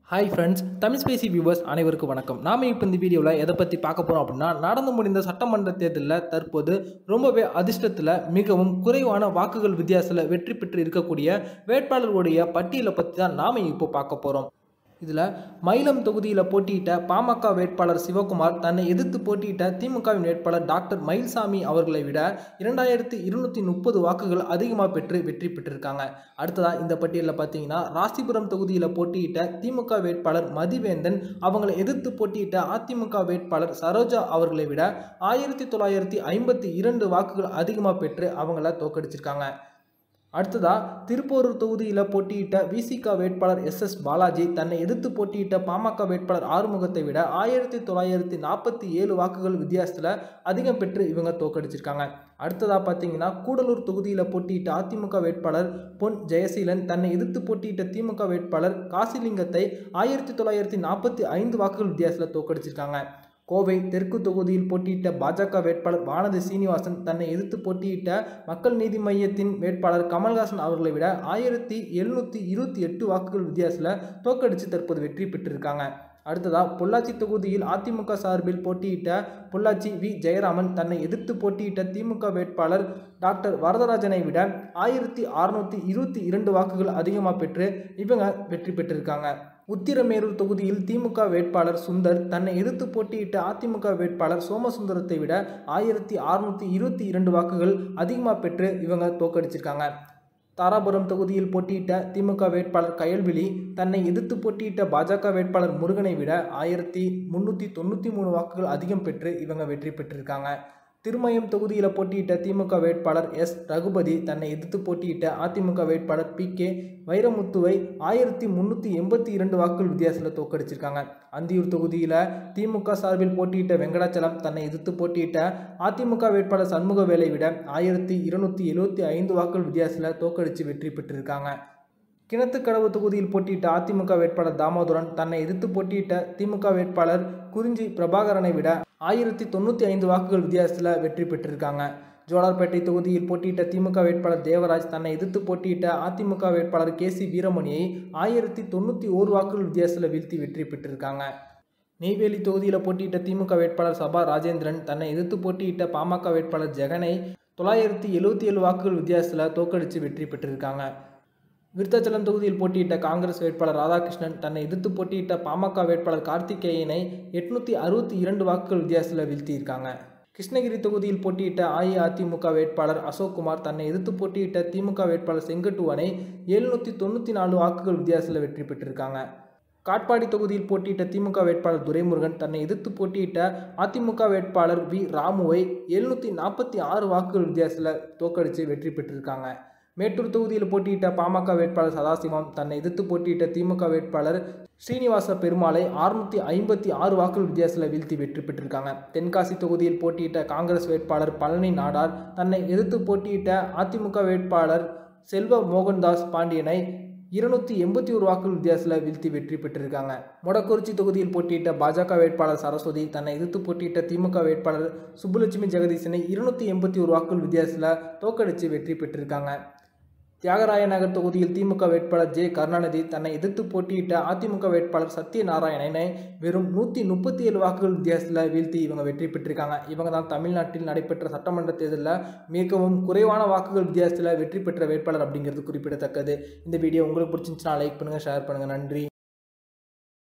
hi friends Tamil spacy viewers அனைவருக்கும் வணக்கம் நாம இப்போ இந்த வீடியோவில் எதை பற்றி பார்க்க போகிறோம் அப்படின்னா நடந்து முடிந்த சட்டமன்ற தேர்தலில் தற்போது ரொம்பவே அதிர்ஷ்டத்தில் மிகவும் குறைவான வாக்குகள் வித்தியாசத்தில் வெற்றி பெற்று இருக்கக்கூடிய வேட்பாளர்களுடைய பட்டியலை பற்றி தான் நாம் இப்போ பார்க்க போகிறோம் இதில் மயிலம் தொகுதியில் போட்டியிட்ட பாமக வேட்பாளர் சிவகுமார் தன்னை எதிர்த்து போட்டியிட்ட திமுகவின் வேட்பாளர் டாக்டர் மயில்சாமி அவர்களை விட இரண்டாயிரத்தி இருநூற்றி முப்பது வாக்குகள் அதிகமாக பெற்று வெற்றி பெற்றிருக்காங்க அடுத்ததாக இந்த பட்டியலில் பார்த்தீங்கன்னா ராசிபுரம் தொகுதியில் போட்டியிட்ட திமுக வேட்பாளர் மதிவேந்தன் அவங்களை எதிர்த்து போட்டியிட்ட அதிமுக வேட்பாளர் சரோஜா அவர்களை விட ஆயிரத்தி தொள்ளாயிரத்தி ஐம்பத்தி இரண்டு வாக்குகள் அதிகமாக பெற்று அவங்கள தோக்கடிச்சிருக்காங்க அடுத்ததா திருப்போரூர் தொகுதியில் போட்டியிட்ட விசிக வேட்பாளர் எஸ் எஸ் பாலாஜி தன்னை எதிர்த்து போட்டியிட்ட பாமக வேட்பாளர் ஆறுமுகத்தை விட ஆயிரத்தி தொள்ளாயிரத்தி நாற்பத்தி ஏழு வாக்குகள் வித்தியாசத்தில் அதிகம் பெற்று இவங்க தோக்கடிச்சிருக்காங்க அடுத்ததாக பார்த்தீங்கன்னா கூடலூர் தொகுதியில் போட்டியிட்ட அதிமுக வேட்பாளர் பொன் ஜெயசீலன் தன்னை எதிர்த்து போட்டியிட்ட திமுக வேட்பாளர் காசிலிங்கத்தை ஆயிரத்தி தொள்ளாயிரத்தி நாற்பத்தி ஐந்து வாக்குகள் வித்தியாசத்தில் தோக்கடிச்சிருக்காங்க கோவை தெற்கு தொகுதியில் போட்டியிட்ட பாஜக வேட்பாளர் வானதி சீனிவாசன் தன்னை எதிர்த்து போட்டியிட்ட மக்கள் நீதி மையத்தின் வேட்பாளர் கமல்ஹாசன் அவர்களை விட ஆயிரத்தி எழுநூற்றி இருபத்தி எட்டு வாக்குகள் வித்தியாசத்தில் தோக்கடித்து தற்போது வெற்றி பெற்றிருக்காங்க அடுத்ததாக பொள்ளாச்சி தொகுதியில் அதிமுக சார்பில் போட்டியிட்ட பொள்ளாச்சி வி ஜெயராமன் தன்னை எதிர்த்து போட்டியிட்ட திமுக வேட்பாளர் டாக்டர் வரதராஜனை விட ஆயிரத்தி அறுநூற்றி இருபத்தி இரண்டு வாக்குகள் அதிகமாக பெற்று இவங்க வெற்றி பெற்றிருக்காங்க உத்திரமேரூர் தொகுதியில் திமுக வேட்பாளர் சுந்தர் தன்னை எதிர்த்து போட்டியிட்ட அதிமுக வேட்பாளர் சோமசுந்தரத்தை விட ஆயிரத்தி அறுநூற்றி இருபத்தி இரண்டு வாக்குகள் அதிகமாக பெற்று இவங்க தோக்கடிச்சிருக்காங்க தாராபுரம் தொகுதியில் போட்டியிட்ட திமுக வேட்பாளர் கயல்விழி தன்னை எதிர்த்து போட்டியிட்ட பாஜக வேட்பாளர் முருகனை விட ஆயிரத்தி முந்நூற்றி தொண்ணூற்றி மூணு வாக்குகள் அதிகம் பெற்று இவங்க வெற்றி பெற்றிருக்காங்க திருமயம் தொகுதியில் போட்டியிட்ட திமுக வேட்பாளர் எஸ் ரகுபதி தன்னை எதிர்த்து போட்டியிட்ட அதிமுக வேட்பாளர் பி கே வைரமுத்துவை ஆயிரத்தி முந்நூற்றி எண்பத்தி இரண்டு வாக்குகள் வித்தியாசத்தில் தோக்கடிச்சிருக்காங்க அந்தியூர் தொகுதியில் திமுக சார்பில் போட்டியிட்ட வெங்கடாச்சலம் தன்னை எதிர்த்து போட்டியிட்ட அதிமுக வேட்பாளர் சண்முகவேலை விட ஆயிரத்தி இருநூற்றி எழுபத்தி ஐந்து வாக்குகள் வித்தியாசத்தில் தோக்கடித்து வெற்றி பெற்றிருக்காங்க கிணத்துக்கடவு தொகுதியில் போட்டியிட்ட அதிமுக வேட்பாளர் தாமோதரன் தன்னை எதிர்த்து போட்டியிட்ட திமுக வேட்பாளர் குறிஞ்சி பிரபாகரனை விட ஆயிரத்தி தொண்ணூற்றி ஐந்து வாக்குகள் வித்தியாசத்தில் வெற்றி பெற்றிருக்காங்க ஜோலார்பேட்டை தொகுதியில் போட்டியிட்ட திமுக வேட்பாளர் தேவராஜ் தன்னை எதிர்த்து போட்டியிட்ட அதிமுக வேட்பாளர் கே சி வீரமணியை ஆயிரத்தி தொண்ணூற்றி ஓரு வாக்குகள் வித்தியாசத்தில் வீழ்த்தி வெற்றி பெற்றிருக்காங்க நெய்வேலி தொகுதியில் போட்டியிட்ட திமுக வேட்பாளர் சபா ராஜேந்திரன் தன்னை எதிர்த்து போட்டியிட்ட பாமக வேட்பாளர் ஜெகனை தொள்ளாயிரத்தி எழுபத்தி ஏழு வாக்குகள் வித்தியாசத்தில் தோக்கடித்து வெற்றி பெற்றிருக்காங்க விருத்தாச்சலம் தொகுதியில் போட்டியிட்ட காங்கிரஸ் வேட்பாளர் ராதாகிருஷ்ணன் தன்னை எதிர்த்து போட்டியிட்ட பாமக வேட்பாளர் கார்த்திகேயனை எட்நூற்றி அறுபத்தி இரண்டு வாக்குகள் வித்தியாசத்தில் வீழ்த்தியிருக்காங்க கிருஷ்ணகிரி தொகுதியில் போட்டியிட்ட அஇஅதிமுக வேட்பாளர் அசோக்குமார் தன்னை எதிர்த்து போட்டியிட்ட திமுக வேட்பாளர் செங்கட்டுவனை எழுநூற்றி தொண்ணூற்றி நாலு வாக்குகள் வித்தியாசத்தில் வெற்றி பெற்றிருக்காங்க காட்பாடி தொகுதியில் போட்டியிட்ட திமுக வேட்பாளர் துரைமுருகன் தன்னை எதிர்த்து போட்டியிட்ட அதிமுக வேட்பாளர் வி ராமுவை எழுநூற்றி நாற்பத்தி ஆறு வாக்குகள் வித்தியாசத்தில் தோக்கடித்து வெற்றி பெற்றிருக்காங்க மேட்டூர் தொகுதியில் போட்டியிட்ட பாமக வேட்பாளர் சதாசிவம் தன்னை எதிர்த்து போட்டியிட்ட திமுக வேட்பாளர் ஸ்ரீனிவாச பெருமாளை அறுநூற்றி ஐம்பத்தி ஆறு வாக்குகள் வித்தியாசத்தில் வீழ்த்தி வெற்றி பெற்றிருக்காங்க தென்காசி தொகுதியில் போட்டியிட்ட காங்கிரஸ் வேட்பாளர் பழனி நாடார் தன்னை எதிர்த்து போட்டியிட்ட அதிமுக வேட்பாளர் செல்வ மோகன்தாஸ் பாண்டியனை இருநூற்றி எண்பத்தி ஒரு வாக்குகள் வித்தியாசத்தில் வீழ்த்தி வெற்றி பெற்றிருக்காங்க மொடக்குறிச்சி தொகுதியில் போட்டியிட்ட பாஜக வேட்பாளர் சரஸ்வதி தன்னை எதிர்த்து போட்டியிட்ட திமுக வேட்பாளர் சுப்புலட்சுமி ஜெகதீசனை இருநூற்றி எண்பத்தி ஒரு வாக்குகள் வித்தியாசத்தில் தோக்கடித்து வெற்றி பெற்றிருக்காங்க தியாகராய நகர் தொகுதியில் திமுக வேட்பாளர் ஜே கருணாநிதி தன்னை எதிர்த்து போட்டியிட்ட அதிமுக வேட்பாளர் சத்யநாராயணனை வெறும் நூற்றி முப்பத்தி ஏழு வாக்குகள் வித்தியாசத்தில் வீழ்த்தி இவங்க வெற்றி பெற்றிருக்காங்க இவங்க தான் தமிழ்நாட்டில் நடைபெற்ற சட்டமன்ற தேர்தலில் மிகவும் குறைவான வாக்குகள் வித்தியாசத்தில் வெற்றி பெற்ற வேட்பாளர் அப்படிங்கிறது குறிப்பிடத்தக்கது இந்த வீடியோ உங்களுக்கு பிடிச்சிருந்துச்சுன்னா லைக் பண்ணுங்கள் ஷேர் பண்ணுங்கள் நன்றி